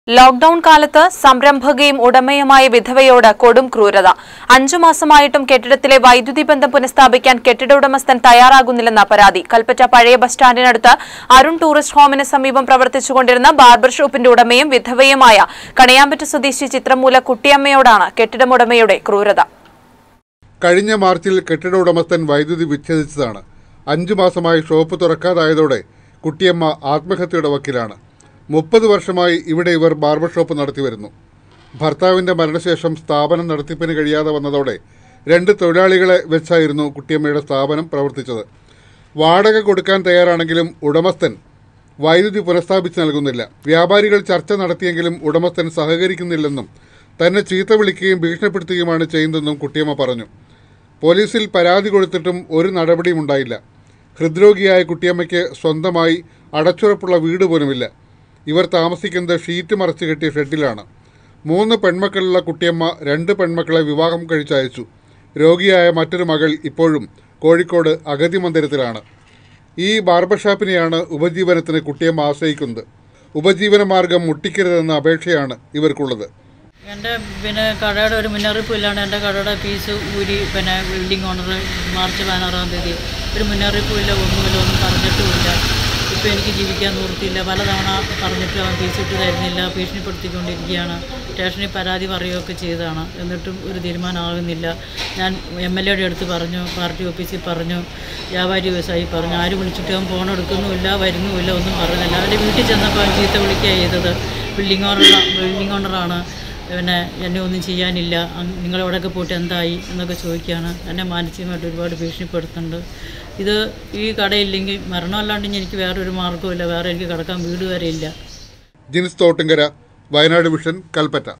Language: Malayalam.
ലോക്ഡൌൺ കാലത്ത് സംരംഭകയും ഉടമയുമായ വിധവയോട് കൊടും ക്രൂരത അഞ്ചു മാസമായിട്ടും കെട്ടിടത്തിലെ വൈദ്യുതി ബന്ധം പുനഃസ്ഥാപിക്കാൻ കെട്ടിട ഉടമസ്ഥൻ തയ്യാറാകുന്നില്ലെന്ന പരാതി കൽപ്പറ്റ പഴയ ബസ് സ്റ്റാൻഡിനടുത്ത് അരുൺ ടൂറിസ്റ്റ് ഹോമിന് സമീപം പ്രവർത്തിച്ചുകൊണ്ടിരുന്ന ബാർബർ ഷോപ്പിന്റെ ഉടമയും വിധവയുമായ കണിയാമ്പറ്റ സ്വദേശി ചിത്രമൂല കുട്ടിയമ്മയോടാണ് കെട്ടിടമുടമയുടെ ക്രൂരത കഴിഞ്ഞ മാർച്ചിൽ കെട്ടിട ഉടമസ്ഥൻ വൈദ്യുതി വിച്ഛേദിച്ചതാണ് അഞ്ചു മാസമായി ഷോപ്പ് തുറക്കാതായതോടെ കുട്ടിയമ്മ ആത്മഹത്യയുടെ വക്കിലാണ് മുപ്പത് വർഷമായി ഇവിടെ ഇവർ ബാർബർ ഷോപ്പ് നടത്തിവരുന്നു ഭർത്താവിന്റെ മരണശേഷം സ്ഥാപനം നടത്തിപ്പിന് കഴിയാതെ വന്നതോടെ രണ്ട് തൊഴിലാളികളെ വെച്ചായിരുന്നു കുട്ടിയമ്മയുടെ സ്ഥാപനം പ്രവർത്തിച്ചത് വാടക കൊടുക്കാൻ തയ്യാറാണെങ്കിലും ഉടമസ്ഥൻ വൈദ്യുതി പുനഃസ്ഥാപിച്ച് നൽകുന്നില്ല വ്യാപാരികൾ ചർച്ച നടത്തിയെങ്കിലും ഉടമസ്ഥൻ സഹകരിക്കുന്നില്ലെന്നും തന്നെ ചീത്ത വിളിക്കുകയും ഭീഷണിപ്പെടുത്തുകയുമാണ് ചെയ്യുന്നതെന്നും കുട്ടിയമ്മ പറഞ്ഞു പോലീസിൽ പരാതി കൊടുത്തിട്ടും ഒരു നടപടിയും ഉണ്ടായില്ല ഹൃദ്രോഗിയായ കുട്ടിയമ്മയ്ക്ക് സ്വന്തമായി അടച്ചുറപ്പുള്ള വീട് പോലുമില്ല ഇവർ താമസിക്കുന്നത് ഷീറ്റ് മറച്ചു കെട്ടിയ ഷെഡിലാണ് മൂന്ന് പെൺമക്കളുള്ള കുട്ടിയമ്മ രണ്ട് പെൺമക്കളെ വിവാഹം കഴിച്ചയച്ചു രോഗിയായ മറ്റൊരു മകൾ ഇപ്പോഴും കോഴിക്കോട് അഗതി മന്ദിരത്തിലാണ് ഈ ബാർബർ ഷാപ്പിനെയാണ് ഉപജീവനത്തിന് കുട്ടിയമ്മ ആശ്രയിക്കുന്നത് ഉപജീവന മാർഗം മുട്ടിക്കരുതെന്ന അപേക്ഷയാണ് ഇവർക്കുള്ളത് എൻ്റെ പിന്നെ കടയുടെ ഒരു മുന്നറിയിപ്പും ഇല്ലാണ്ട് എൻ്റെ കടയുടെ ഫീസ് ഊരി പിന്നെ ബിൽഡിംഗ് ഓണർ മാർച്ച് പതിനാറാം തീയതി ഒരു മുന്നറിയിപ്പും ഇല്ല ഒന്നുമില്ല ഒന്നും പറഞ്ഞിട്ടുമില്ല ഇപ്പോൾ എനിക്ക് ജീവിക്കാൻ നിവൃത്തിയില്ല പലതവണ പറഞ്ഞിട്ട് അവൻ ഫീസ് ഇട്ട് തരുന്നില്ല ഭീഷണിപ്പെടുത്തിക്കൊണ്ടിരിക്കുകയാണ് സ്റ്റേഷനിൽ പരാതി പറയുകയൊക്കെ ചെയ്തതാണ് എന്നിട്ടും ഒരു തീരുമാനമാകുന്നില്ല ഞാൻ എം എൽ എയുടെ അടുത്ത് പറഞ്ഞു പാർട്ടി ഓഫീസിൽ പറഞ്ഞു വ്യാപാരി വ്യവസായി പറഞ്ഞു ആര് വിളിച്ചിട്ട് അവൻ ഫോൺ എടുക്കുന്നുമില്ല വരുന്നുമില്ല ഒന്നും പറഞ്ഞില്ല അവൻ്റെ വീട്ടിൽ ചെന്നപ്പോൾ അവൻ ചീത്ത വിളിക്കുക ചെയ്തത് ബിൽഡിംഗ് ഓണർ ബിൽഡിംഗ് ഓണറാണ് പിന്നെ എന്നെ ഒന്നും ചെയ്യാനില്ല അങ് നിങ്ങളെവിടെയൊക്കെ പോയിട്ട് എന്തായി എന്നൊക്കെ ചോദിക്കുകയാണ് എന്നെ മാനസികമായിട്ട് ഒരുപാട് ഭീഷണിപ്പെടുത്തുന്നുണ്ട് ഇത് ഈ കടയില്ലെങ്കിൽ മരണമല്ലാണ്ട് ഇനി എനിക്ക് വേറൊരു മാർഗ്ഗമില്ല വേറെ എനിക്ക് കിടക്കാൻ വീട് വരെ ഇല്ല ജിൻസ് തോട്ടുങ്കര വയനാട് വിഷൻ കൽപ്പറ്റ